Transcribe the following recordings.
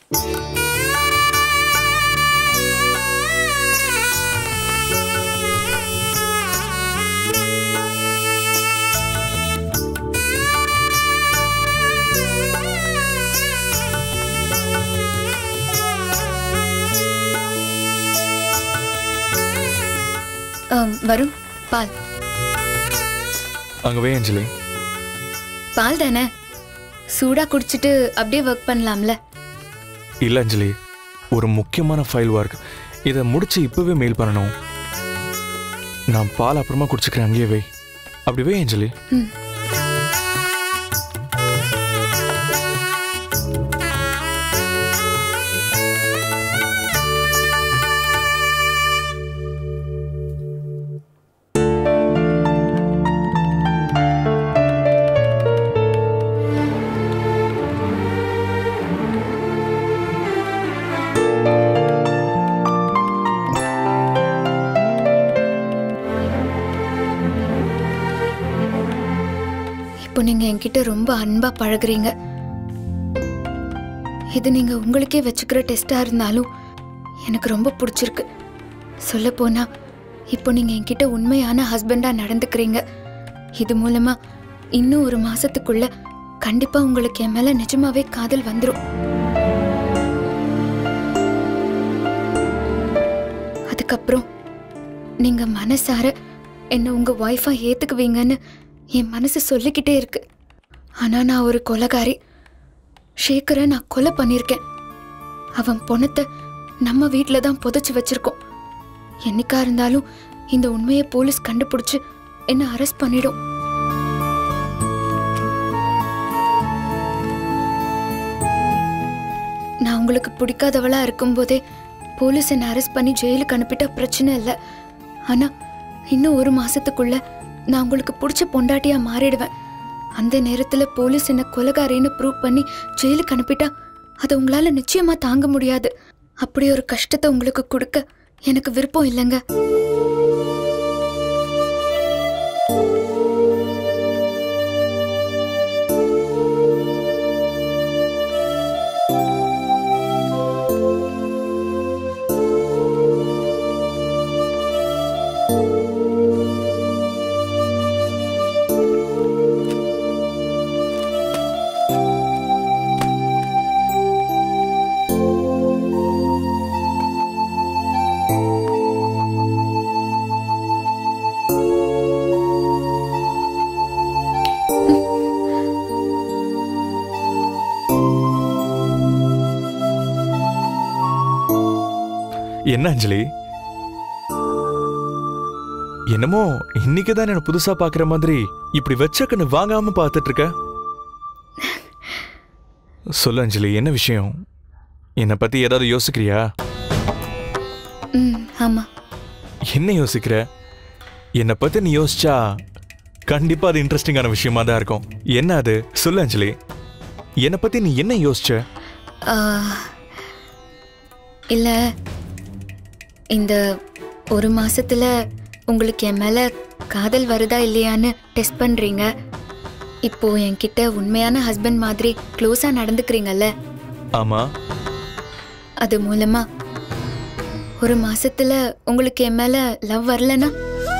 ஆம், வரும் பால் அங்கே வே அஞ்சலி பால் தானே சூடா குடிச்சிட்டு அப்படியே ஒர்க் பண்ணலாம்ல இல்லை அஞ்சலி ஒரு முக்கியமான ஃபைல் ஒர்க் இதை முடிச்சு இப்போவே மெயில் பண்ணணும் நான் பால் அப்புறமா குடிச்சுக்கிறேன் அங்கேயே வை அப்படி வை அஞ்சலி ம் இப்போ நீங்க என்கிட்ட ரொம்ப அன்பா பழகுறீங்க இது நீங்க உங்களுக்கே வச்சுக்கிற டெஸ்டா இருந்தாலும் எனக்கு ரொம்ப பிடிச்சிருக்கு சொல்ல போனா இப்போ நீங்க என்கிட்ட உண்மையான ஹஸ்பண்டா நடந்துக்கிறீங்க இது மூலமா இன்னும் ஒரு மாசத்துக்குள்ள கண்டிப்பா உங்களுக்கு என் மேல நிஜமாவே காதல் வந்துரும் அதுக்கப்புறம் நீங்க மனசார என்ன உங்க ஒய்ஃபா ஏத்துக்குவீங்கன்னு என் மனசு சொல்லிக்கிட்டே இருக்கு ஆனா நான் ஒரு கொலைகாரி ஷேக்கரை நான் கொலை பண்ணியிருக்கேன் அவன் பொணத்தை நம்ம வீட்டில் தான் புதைச்சு வச்சிருக்கோம் என்னைக்கா இருந்தாலும் இந்த உண்மையை போலீஸ் கண்டுபிடிச்சு என்ன அரெஸ்ட் பண்ணிடும் நான் உங்களுக்கு பிடிக்காதவளா இருக்கும்போதே போலீஸ் என்னை அரெஸ்ட் பண்ணி ஜெயிலுக்கு அனுப்பிட்டா பிரச்சனை இல்லை ஆனா இன்னும் ஒரு மாசத்துக்குள்ள நான் உங்களுக்கு பிடிச்ச பொண்டாட்டியா மாறிடுவேன் அந்த நேரத்துல போலீஸ் என்ன கொலைகாரின்னு ப்ரூவ் பண்ணி ஜெயிலுக்கு அனுப்பிட்டா அதை உங்களால நிச்சயமா தாங்க முடியாது அப்படி ஒரு கஷ்டத்தை உங்களுக்கு கொடுக்க எனக்கு விருப்பம் இல்லைங்க என்ன அஞ்சலி என்னமோ இன்னைக்கு தான் என்ன புதுசா பாக்குற மாதிரி இப்படி வச்ச கண்ணு வாங்காம பார்த்துட்டு இருக்க சொல்லு அஞ்சலி என்ன விஷயம் என்னை பத்தி ஏதாவது யோசிக்கிறியா ம் ஆமா என்ன யோசிக்கிற என்னை பத்தி நீ யோசிச்சா கண்டிப்பா அது இன்ட்ரெஸ்டிங்கான விஷயமா தான் இருக்கும் என்ன அது சொல்லு அஞ்சலி என்னை பத்தி நீ என்ன யோசிச்ச ஆ, இல்ல இந்த ஒரு மாசத்துல உங்களுக்கு என் மேல காதல் வருதா இல்லையான்னு டெஸ்ட் பண்றீங்க இப்போ என்கிட்ட உண்மையான ஹஸ்பண்ட் மாதிரி க்ளோஸா நடந்துக்கிறீங்கல்ல ஆமா அது மூலமா ஒரு மாசத்துல உங்களுக்கு என் மேல லவ் வரலனா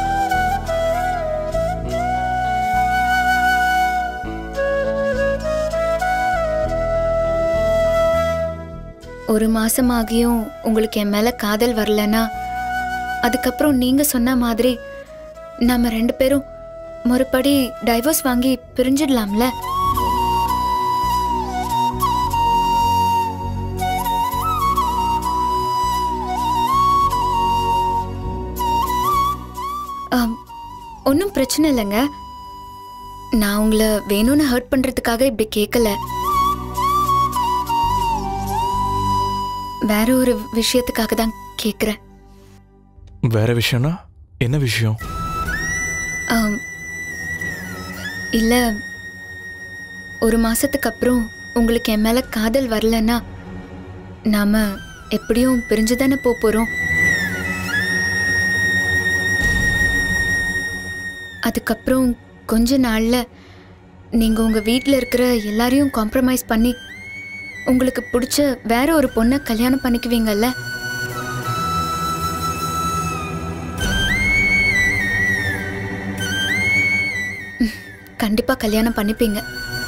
ஒரு மாசமாகியும் உங்களுக்கு என் மேல காதல் வரலனா அதுக்கப்புறம் நீங்க சொன்ன மாதிரி நாம ரெண்டு பேரும் மறுபடி டைவர்ஸ் வாங்கி பிரிஞ்சிடலாம்ல ஒன்றும் பிரச்சனை இல்லைங்க நான் உங்களை வேணும்னு ஹர்ட் பண்றதுக்காக இப்படி கேட்கல வேற ஒரு விஷயத்துக்காக தான் கேட்குறேன் வேற விஷயம்னா என்ன விஷயம் ஆம். இல்ல ஒரு மாசத்துக்கு அப்புறம் உங்களுக்கு என் மேல காதல் வரலன்னா நாம எப்படியும் பிரிஞ்சு தானே போப் போறோம் அதுக்கப்புறம் கொஞ்ச நாள்ல நீங்க உங்க வீட்ல இருக்கிற எல்லாரையும் காம்ப்ரமைஸ் பண்ணி உங்களுக்கு பிடிச்ச வேற ஒரு பொண்ணை கல்யாணம் பண்ணிக்குவீங்கல்ல ம், கண்டிப்பா கல்யாணம் பண்ணிப்பீங்க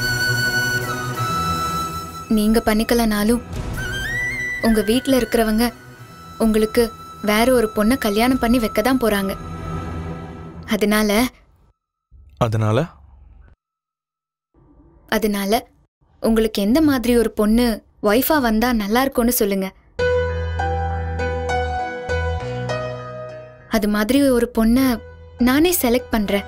நீங்க பண்ணிக்கலனாலும் உங்க வீட்ல இருக்கிறவங்க உங்களுக்கு வேற ஒரு பொண்ணை கல்யாணம் பண்ணி வைக்க தான் போறாங்க அதனால அதனால அதனால உங்களுக்கு எந்த மாதிரி ஒரு பொண்ணு ஒய்ஃபா வந்தா நல்லா இருக்கும்னு சொல்லுங்க அது மாதிரி ஒரு பொண்ணை நானே செலக்ட் பண்றேன்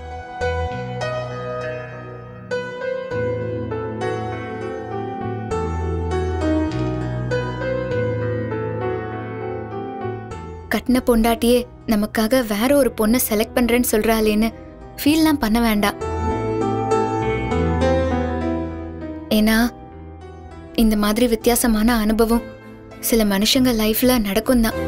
கட்டின பொண்டாட்டியே நமக்காக வேற ஒரு பொண்ணை செலக்ட் பண்றேன்னு சொல்றாளேன்னு ஃபீல்லாம் பண்ண வேண்டாம் ஏன்னா இந்த மாதிரி வித்தியாசமான அனுபவம் சில மனுஷங்க லைஃப்ல நடக்கும் தான்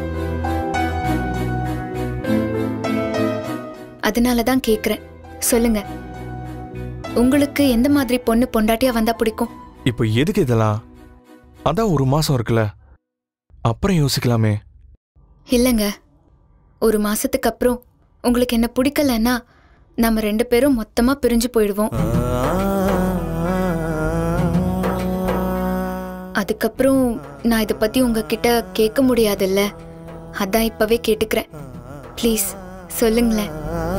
அதனால தான் கேக்குறேன் சொல்லுங்க உங்களுக்கு எந்த மாதிரி பொண்ணு பொண்டாட்டியா வந்தா பிடிக்கும் இப்போ எதுக்கு இதெல்லாம் அதான் ஒரு மாசம் இருக்குல்ல அப்புறம் யோசிக்கலாமே இல்லைங்க ஒரு மாசத்துக்கு அப்புறம் உங்களுக்கு என்ன பிடிக்கலன்னா நம்ம ரெண்டு பேரும் மொத்தமா பிரிஞ்சு போயிடுவோம் அதுக்கப்புறம் நான் இதை பத்தி உங்ககிட்ட கேட்க முடியாதுல்ல அதான் இப்பவே கேட்டுக்கிறேன் ப்ளீஸ் சொல்லுங்களேன்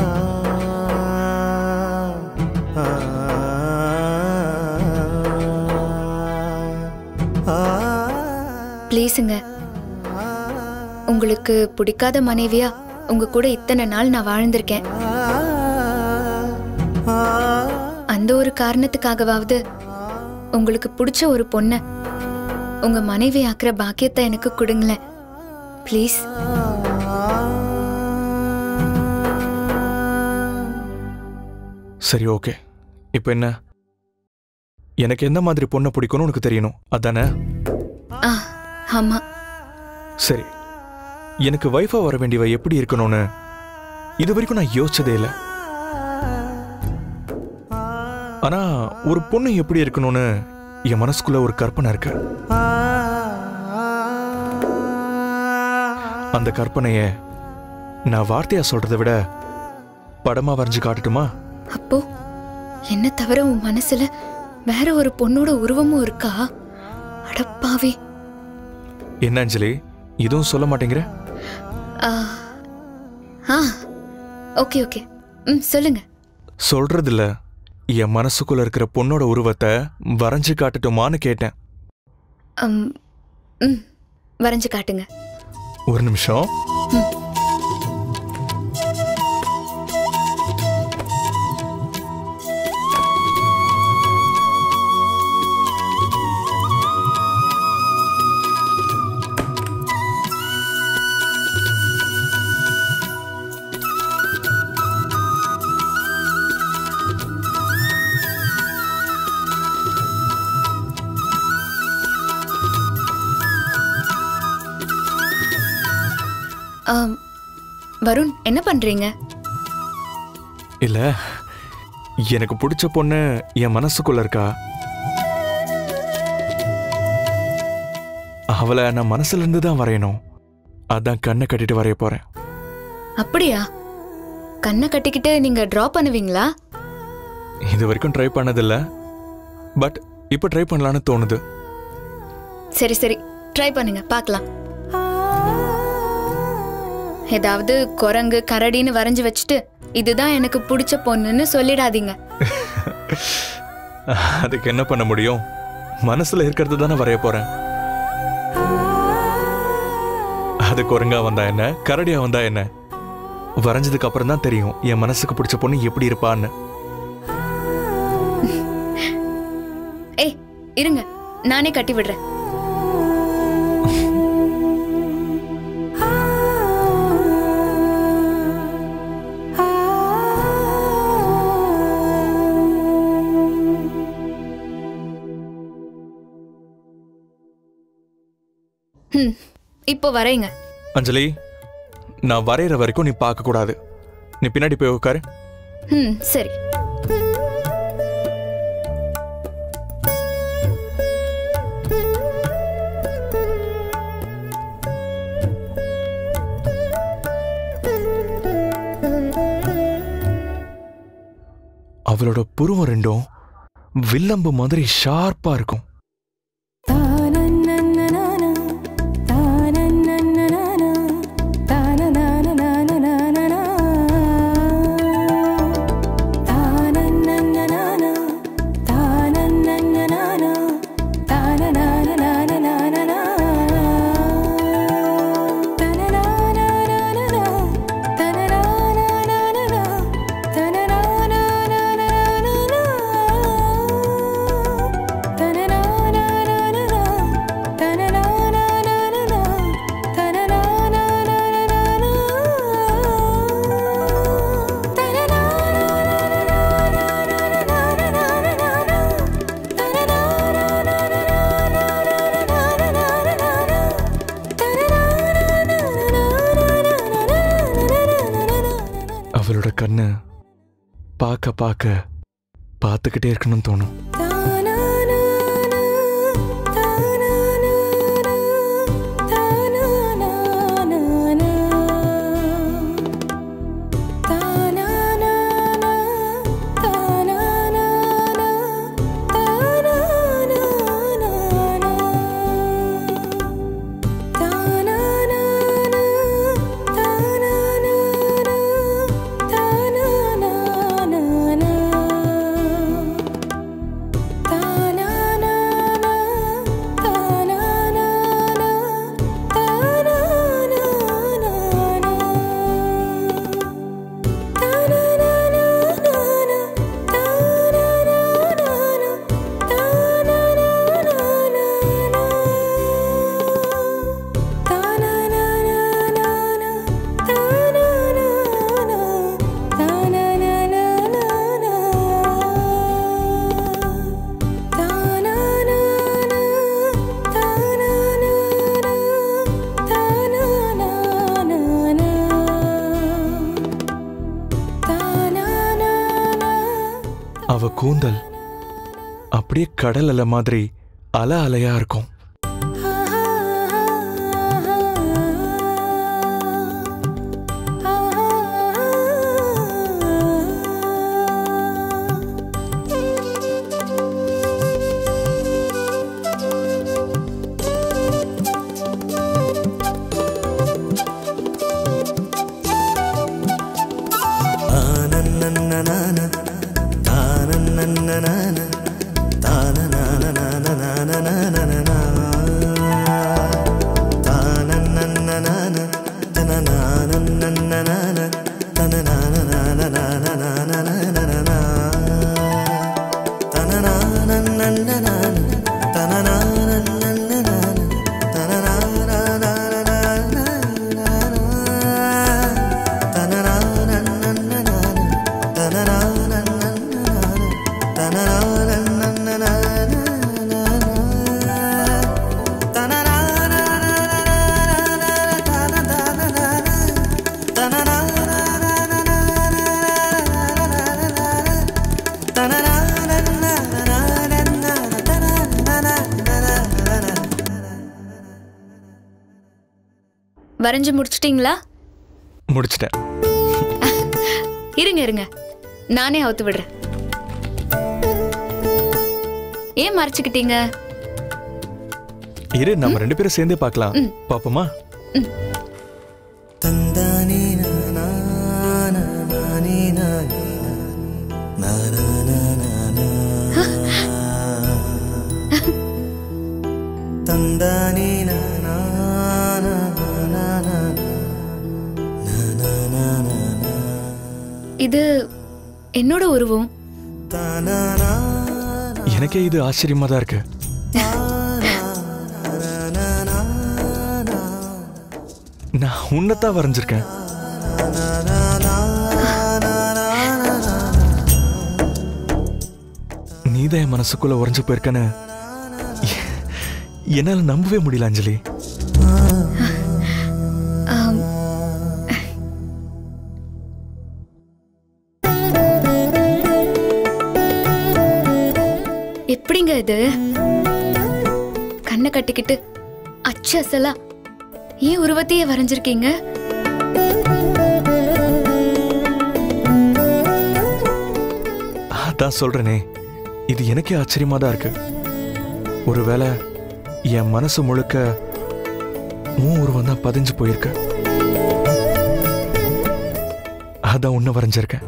ப்ளீஸுங்க உங்களுக்கு பிடிக்காத மனைவியா உங்க கூட இத்தனை நாள் நான் வாழ்ந்திருக்கேன் அந்த ஒரு காரணத்துக்காகவாவது உங்களுக்கு பிடிச்ச ஒரு பொண்ணை உங்க மனைவி ஆக்குற பாக்கியத்தை எனக்கு கொடுங்களேன் ப்ளீஸ் சரி ஓகே இப்போ என்ன எனக்கு எந்த மாதிரி பொண்ணை பிடிக்கும்னு உனக்கு தெரியணும் அதானே ஆ ஆமா சரி எனக்கு வைஃபா வர வேண்டியவ எப்படி இருக்கணும்னு இது வரைக்கும் நான் யோசிச்சதே இல்லை ஆனா ஒரு பொண்ணு எப்படி இருக்கணும்னு என் மனசுக்குள்ள ஒரு கற்பனை இருக்கு அந்த கற்பனைய நான் வார்த்தையா சொல்றதை விட படமா வரைஞ்சு காட்டட்டுமா அப்போ என்ன தவிர உன் மனசுல வேற ஒரு பொண்ணோட உருவமும் இருக்கா அடப்பாவி என்ன அஞ்சலி இதுவும் சொல்ல மாட்டேங்கிற ஆ ஆ ஓகே ஓகே ம் சொல்லுங்க சொல்றது இல்ல என் மனசுக்குள்ள இருக்கிற பொண்ணோட உருவத்தை வரைஞ்சு காட்டட்டுமான்னு கேட்டேன் ம் ம் வரைஞ்சு காட்டுங்க ஒரு நிமிஷம் ஆம், வருண் என்ன பண்றீங்க இல்ல எனக்கு பிடிச்ச பொண்ணு என் மனசுக்குள்ள இருக்கா அவளை நான் மனசுல இருந்து தான் வரையணும் அதான் கண்ணை கட்டிட்டு வரைய போறேன் அப்படியா கண்ணை கட்டிக்கிட்டு நீங்க டிரா பண்ணுவீங்களா இது வரைக்கும் ட்ரை பண்ணதில்ல பட் இப்போ ட்ரை பண்ணலான்னு தோணுது சரி சரி ட்ரை பண்ணுங்க பார்க்கலாம் ஏதாவது குரங்கு கரடின்னு வரைஞ்சு வச்சுட்டு இதுதான் எனக்கு பிடிச்ச பொண்ணுன்னு சொல்லிடாதீங்க அதுக்கு என்ன பண்ண முடியும் மனசுல இருக்கிறது தானே வரைய போறேன் அது குரங்கா வந்தா என்ன கரடியா வந்தா என்ன வரைஞ்சதுக்கு அப்புறம் தான் தெரியும் என் மனசுக்கு பிடிச்ச பொண்ணு எப்படி இருப்பான்னு ஏய் இருங்க நானே கட்டி விடுறேன் ம் இப்போ வரைங்க அஞ்சலி நான் வரைகிற வரைக்கும் நீ பார்க்க கூடாது நீ பின்னாடி போய் உட்காரு ம் சரி அவளோட புருவம் ரெண்டும் வில்லம்பு மாதிரி ஷார்ப்பா இருக்கும் அவளோட கண்ணு பார்க்க பார்க்க பார்த்துக்கிட்டே இருக்கணும்னு தோணும் அவ கூந்தல் அப்படியே கடல் அலை மாதிரி அலை அலையா இருக்கும் வரைஞ்சு முடிச்சிட்டீங்களா முடிச்சிட்டேன் இருங்க இருங்க நானே அவுத்து விடுறேன் ஏன் மறைச்சுக்கிட்டீங்க இரு நம்ம ரெண்டு பேரும் சேர்ந்தே பார்க்கலாம் பாப்போமா தந்தானே நானா நானே நானே நானா நானா தந்தானே நானா நானா நானா இது என்னோட உருவம் தானா எனக்கே இது ஆச்சரியமா தான் இருக்கு நான் உன்னைத்தான் வரைஞ்சிருக்கேன் நீதான் என் மனசுக்குள்ள உறைஞ்சு போயிருக்கன்னு என்னால நம்பவே முடியல அஞ்சலி ஆம். எப்படிங்க இது கண்ணை கட்டிக்கிட்டு அச்சு அசலா ஏன் உருவத்தையே வரைஞ்சிருக்கீங்க அதான் சொல்றேனே இது எனக்கே ஆச்சரியமா தான் இருக்கு ஒருவேளை என் மனசு முழுக்க உன் உருவம் தான் பதிஞ்சு போயிருக்கு அதான் உன்னை வரைஞ்சிருக்கேன்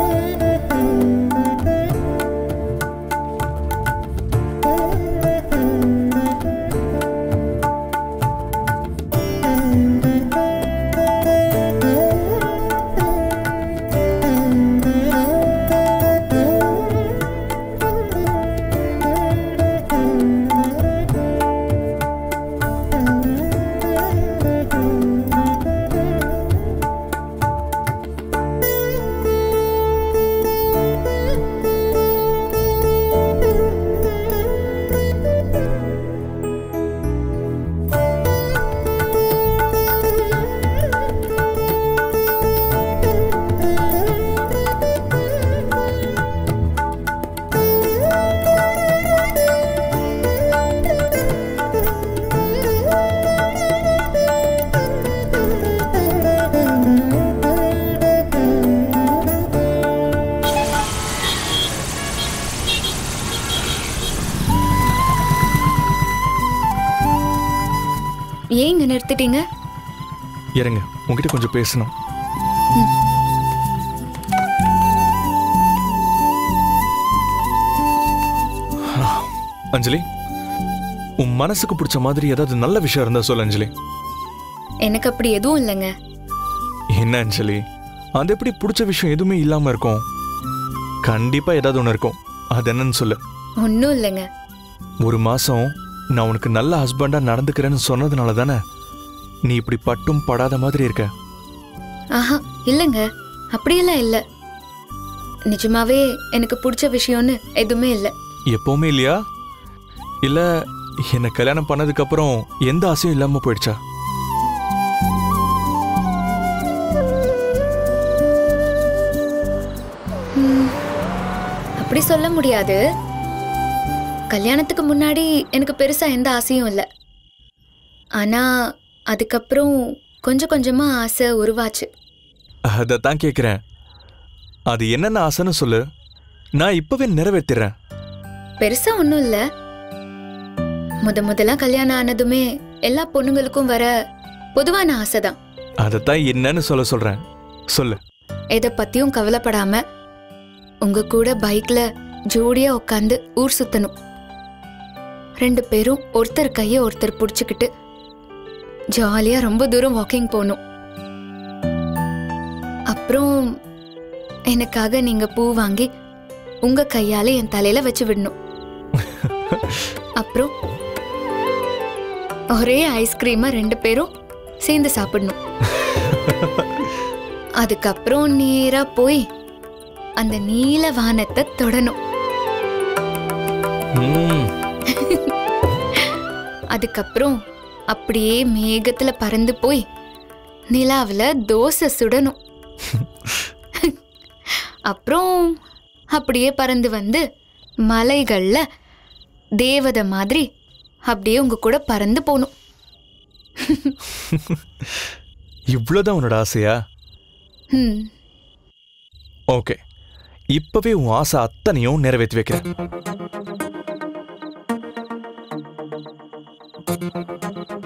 ஏன் இங்க நிறுத்திட்டீங்க இருங்க உங்ககிட்ட கொஞ்சம் பேசணும் அஞ்சலி உன் மனசுக்கு பிடிச்ச மாதிரி ஏதாவது நல்ல விஷயம் இருந்தா சொல்லு அஞ்சலி எனக்கு அப்படி எதுவும் இல்லைங்க என்ன அஞ்சலி அது எப்படி பிடிச்ச விஷயம் எதுவுமே இல்லாம இருக்கும் கண்டிப்பா ஏதாவது ஒன்று இருக்கும் அது என்னன்னு சொல்லு ஒன்றும் இல்லைங்க ஒரு மாசம் நான் உனக்கு நல்ல ஹஸ்பண்டா நடந்துக்கிறேன்னு சொன்னதுனால தானே நீ இப்படி பட்டும் படாத மாதிரி இருக்க ஆஹா இல்லைங்க அப்படியெல்லாம் இல்லை நிஜமாவே எனக்கு பிடிச்ச விஷயம்னு எதுவுமே இல்லை எப்பவுமே இல்லையா இல்ல என்னை கல்யாணம் பண்ணதுக்கு அப்புறம் எந்த ஆசையும் இல்லாம போயிடுச்சா அப்படி சொல்ல முடியாது கல்யாணத்துக்கு முன்னாடி எனக்கு பெருசா எந்த ஆசையும் இல்லை ஆனா அதுக்கப்புறம் கொஞ்சம் கொஞ்சமா ஆசை உருவாச்சு அதைத்தான் கேட்குறேன் அது என்னென்ன ஆசைன்னு சொல்லு நான் இப்பவே நிறைவேற்றிடுறேன் பெருசா ஒன்றும் இல்லை முத முதலா கல்யாணம் ஆனதுமே எல்லா பொண்ணுங்களுக்கும் வர பொதுவான ஆசை தான் அதைத்தான் என்னன்னு சொல்ல சொல்றேன் சொல்லு எதை பத்தியும் கவலைப்படாம உங்க கூட பைக்ல ஜோடியா உட்காந்து ஊர் சுத்தணும் ரெண்டு பேரும் ஒருத்தர் கைய ஒருத்தர் புடிச்சுக்கிட்டு ஜாலியா ரொம்ப தூரம் வாக்கிங் போகணும் அப்புறம் எனக்காக நீங்க பூ வாங்கி உங்க கையால என் தலையில வச்சு விடணும் அப்புறம் ஒரே ஐஸ்கிரீமை ரெண்டு பேரும் சேர்ந்து சாப்பிடணும் அதுக்கப்புறம் நேரா போய் அந்த நீல வானத்தை தொடணும் ம், அதுக்கப்புறம் அப்படியே மேகத்துல பறந்து போய் நிலாவுல தோசை சுடணும் அப்புறம் அப்படியே பறந்து வந்து மலைகள்ல தேவதை மாதிரி அப்படியே உங்க கூட பறந்து போகணும் இவ்வளவுதான் உன்னோட ஆசையா ம் ஓகே இப்பவே உன் ஆசை அத்தனையும் நிறைவேற்றி வைக்கிறேன்